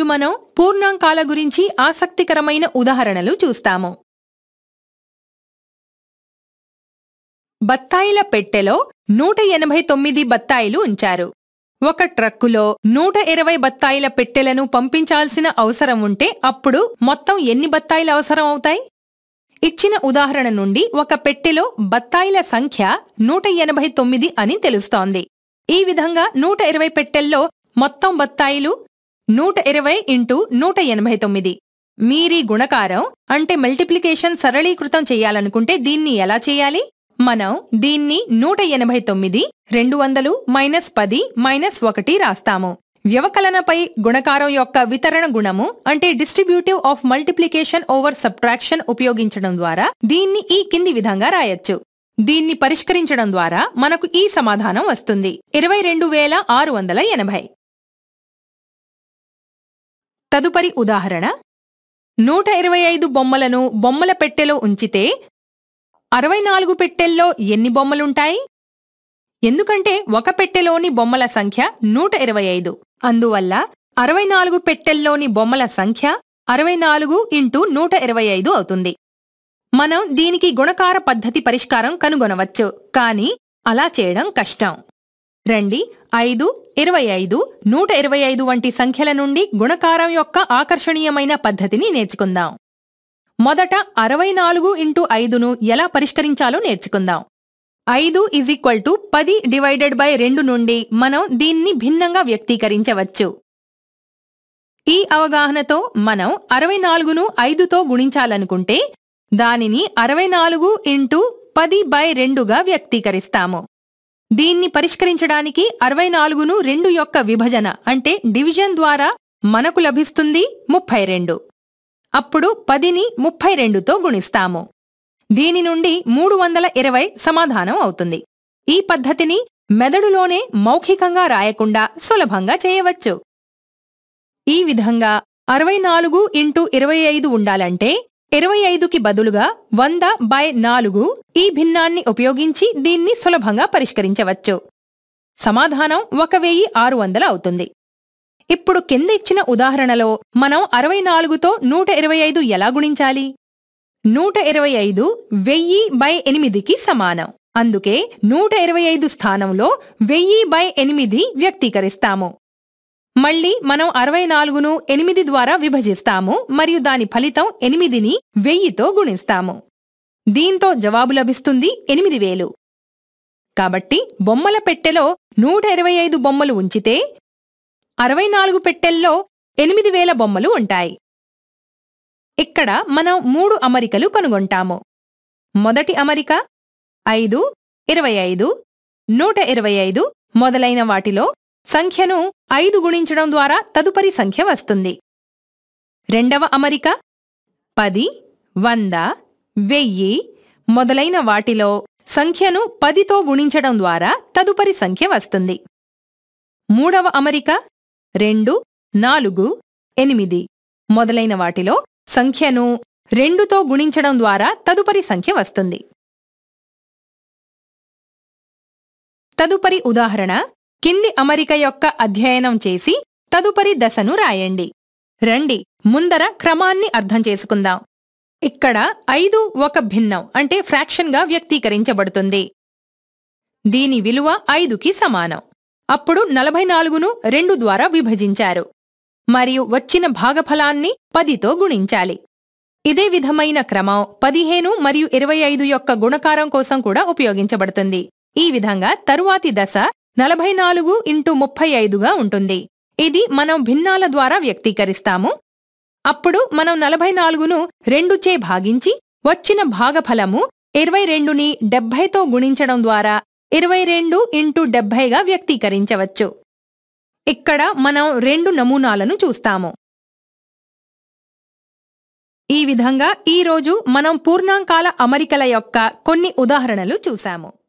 మనం పూర్ణాంకాల గురించి ఆసక్తికరమైన ఉదాహరణలు చూస్తాము బత్తాయిల పెట్టెలో నూట ఎనభై తొమ్మిది బత్తాయిలు ఉంచారు ఒక ట్రక్కులో నూట ఇరవై బత్తాయిల పెట్టెలను పంపించాల్సిన అవసరం ఉంటే అప్పుడు మొత్తం ఎన్ని బత్తాయిలు అవసరం అవుతాయి ఇచ్చిన ఉదాహరణ నుండి ఒక పెట్టెలో బత్తాయిల సంఖ్య నూట ఎనభై తొమ్మిది అని తెలుస్తోంది ఈ విధంగా నూట ఇరవై పెట్టెల్లో మొత్తం బత్తాయిలు నూట ఇరవై ఇంటూ నూట ఎనభై తొమ్మిది మీరీ గుణకారం అంటే మల్టిప్లికేషన్ సరళీకృతం చేయాలనుకుంటే దీన్ని ఎలా చేయాలి మనం దీన్ని నూట ఎనభై తొమ్మిది రెండు వందలు మైనస్ పది మైనస్ ఒకటి రాస్తాము వ్యవకలనపై గుణకారం యొక్క వితరణ గుణము అంటే distributive of multiplication over subtraction ఉపయోగించడం ద్వారా దీన్ని ఈ కింది విధంగా రాయొచ్చు దీన్ని పరిష్కరించడం ద్వారా మనకు ఈ సమాధానం వస్తుంది ఇరవై రెండు వేల ఆరు వందల ఎనభై తదుపరి ఉదాహరణ నూట ఇరవై ఐదు బొమ్మలను బొమ్మల పెట్టెలో ఉంచితే అరవై నాలుగు పెట్టెల్లో ఎన్ని బొమ్మలుంటాయి ఎందుకంటే ఒక పెట్టెలోని బొమ్మల సంఖ్య నూట ఇరవై ఐదు అందువల్ల అరవై నాలుగు పెట్టెల్లోని బొమ్మల సంఖ్య అరవై నాలుగు ఇంటూ నూట ఇరవై ఐదు అవుతుంది మనం దీనికి గుణకార పద్ధతి పరిష్కారం కనుగొనవచ్చు కానీ అలా చేయడం కష్టం రండి ఐదు ఇరవై ఐదు నూట ఇరవై ఐదు వంటి సంఖ్యల నుండి గుణకారం యొక్క ఆకర్షణీయమైన పద్ధతిని నేర్చుకుందాం మొదట అరవై నాలుగు ఇంటూ ఐదును ఎలా పరిష్కరించాలో నేర్చుకుందాం ఐదు ఇజ్ ఈక్వల్ టు పది డివైడెడ్ బై రెండు నుండి మనం దీన్ని భిన్నంగా వ్యక్తీకరించవచ్చు ఈ అవగాహనతో మనం అరవై నాలుగును ఐదుతో గుణించాలనుకుంటే దానిని అరవై నాలుగు ఇంటూ పది బై రెండుగా వ్యక్తీకరిస్తాము దీన్ని పరిష్కరించడానికి అరవై నాలుగును రెండు యొక్క విభజన అంటే డివిజన్ ద్వారా మనకు లభిస్తుంది ముప్పై రెండు అప్పుడు పదిని ముప్పై రెండుతో గుణిస్తాము దీని నుండి మూడు వందల ఇరవై సమాధానం అవుతుంది ఈ పద్ధతిని మెదడులోనే మౌఖికంగా రాయకుండా సులభంగా చేయవచ్చు ఈ విధంగా అరవై నాలుగు ఇంటూ ఇరవై ఐదు ఉండాలంటే ఇరవై ఐదుకి బదులుగా వంద బై నాలుగు ఈ భిన్నాన్ని ఉపయోగించి దీన్ని సులభంగా పరిష్కరించవచ్చు సమాధానం ఒక వెయ్యి ఆరు వందలు అవుతుంది ఇప్పుడు కింద ఇచ్చిన ఉదాహరణలో మనం అరవై నాలుగుతో నూట ఇరవై ఐదు ఎలా గుణించాలి నూట ఇరవై ఐదు వెయ్యి బై ఎనిమిదికి సమానం అందుకే నూట ఇరవై ఐదు స్థానంలో వెయ్యి బై ఎనిమిది వ్యక్తీకరిస్తాము మళ్ళీ మనం అరవై నాలుగును ఎనిమిది ద్వారా విభజిస్తాము మరియు దాని ఫలితం ఎనిమిదిని వెయ్యితో గుణిస్తాము దీంతో జవాబు లభిస్తుంది ఎనిమిది వేలు కాబట్టి బొమ్మల పెట్టెలో నూట ఇరవై ఐదు బొమ్మలు ఉంచితే అరవై నాలుగు పెట్టెల్లో ఎనిమిది వేల బొమ్మలు ఉంటాయి ఇక్కడ మనం మూడు అమరికలు కనుగొంటాము మొదటి అమరిక ఐదు ఇరవై ఐదు నూట ఇరవై ఐదు మొదలైన వాటిలో సంఖ్యను ఐదు గుణించడం ద్వారా తదుపరి సంఖ్య వస్తుంది రెండవ అమరిక పది వంద వెయ్యి మొదలైన వాటిలో సంఖ్యను పదితో గుణించడం ద్వారా తదుపరి సంఖ్య వస్తుంది మూడవ అమరిక రెండు నాలుగు ఎనిమిది మొదలైన వాటిలో సంఖ్యను రెండుతో గుణించడం ద్వారా తదుపరి సంఖ్య వస్తుంది తదుపరి ఉదాహరణ కింది అమరిక యొక్క అధ్యయనం చేసి తదుపరి దశను రాయండి రండి ముందర క్రమాన్ని అర్థం చేసుకుందాం ఇక్కడ ఐదు ఒక భిన్నం అంటే ఫ్రాక్షన్గా వ్యక్తీకరించబడుతుంది దీని విలువ ఐదుకి సమానం అప్పుడు నలభై నాలుగును రెండు ద్వారా విభజించారు మరియు వచ్చిన భాగఫలాన్ని పదితో గుణించాలి ఇదే విధమైన క్రమం పదిహేను మరియు ఇరవై ఐదు యొక్క గుణకారం కోసం కూడా ఉపయోగించబడుతుంది ఈ విధంగా తరువాతి దశ నలభై నాలుగు ఇంటూ ముప్పై ఐదుగా ఉంటుంది ఇది మనం భిన్నాల ద్వారా వ్యక్తీకరిస్తాము అప్పుడు మనం నలభై నాలుగును రెండుచే భాగించి వచ్చిన భాగఫలము ఇరవై రెండుని డెబ్భైతో గుణించడం ద్వారా ఇరవై రెండు ఇంటూ డెబ్భైగా వ్యక్తీకరించవచ్చు ఇక్కడ మనం రెండు నమూనాలను చూస్తాము ఈ విధంగా ఈరోజు మనం పూర్ణాంకాల అమరికల యొక్క కొన్ని ఉదాహరణలు చూశాము